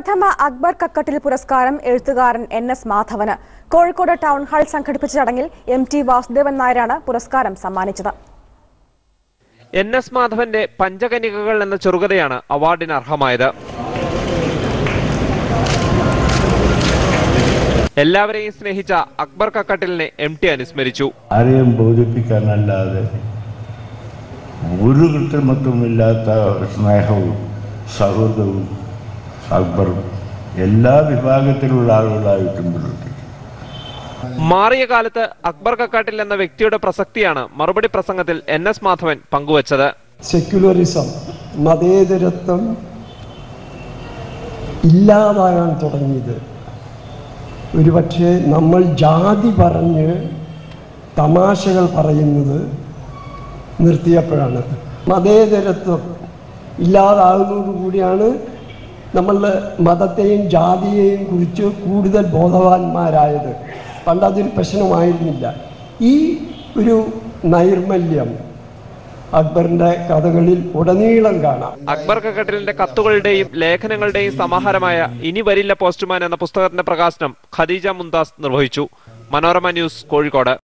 പ്രഥമ അക്ബർ കക്കട്ടിൽ പുരസ്കാരം എഴുത്തുകാരൻ എൻ എസ് മാധവന് കോഴിക്കോട് ടൗൺ ഹാൾ സംഘടിപ്പിച്ച ചടങ്ങിൽ എം ടി വാസുദേവൻ നായരാണ് പുരസ്കാരം സമ്മാനിച്ചത് എൻ എസ് മാധവന്റെ പഞ്ചകനികകൾ എന്ന ചെറുകഥയാണ് അവാർഡിന് അർഹമായത് എല്ലാവരെയും സ്നേഹിച്ച അക്ബർ കക്കട്ടിലിനെ എം ടി അനുസ്മരിച്ചു ആരെയും ബോധിപ്പിക്കാനല്ലാതെ ഒരു കൃത്രിമത്വമില്ലാത്ത സ്നേഹവും സൗഹൃദവും അക്ബറും എല്ലാ വിഭാഗത്തിലുള്ള ആളുകളായിട്ടും പുലർത്തി മാറിയ കാലത്ത് അക്ബർ കക്കാട്ടിൽ എന്ന വ്യക്തിയുടെ പ്രസക്തിയാണ് മറുപടി പ്രസംഗത്തിൽ എൻ എസ് മാധവൻ പങ്കുവച്ചത് സെക്യുലറിസം മതേതരത്വം ഇല്ലാതാകാൻ തുടങ്ങിയത് ഒരുപക്ഷെ നമ്മൾ ജാതി പറഞ്ഞ് തമാശകൾ പറയുന്നത് നിർത്തിയപ്പോഴാണ് മതേതരത്വം ഇല്ലാതാകുന്നതോടുകൂടിയാണ് നമ്മളുടെ മതത്തെയും ജാതിയെയും കുറിച്ച് കൂടുതൽ ബോധവാന്മാരായത് പണ്ട് അതൊരു പ്രശ്നമായിരുന്നില്ല ഈ ഒരു നൈർമല്യം അക്ബറിൻ്റെ കഥകളിൽ ഉടനീളം കാണാം അക്ബർ കക്കട്ടിലിന്റെ കത്തുകളുടെയും ലേഖനങ്ങളുടെയും സമാഹാരമായ ഇനി വരില്ല പോസ്റ്റ്മാൻ എന്ന പുസ്തകത്തിന്റെ പ്രകാശനം ഖദീജ മുന്താസ് നിർവഹിച്ചു മനോരമ ന്യൂസ് കോഴിക്കോട്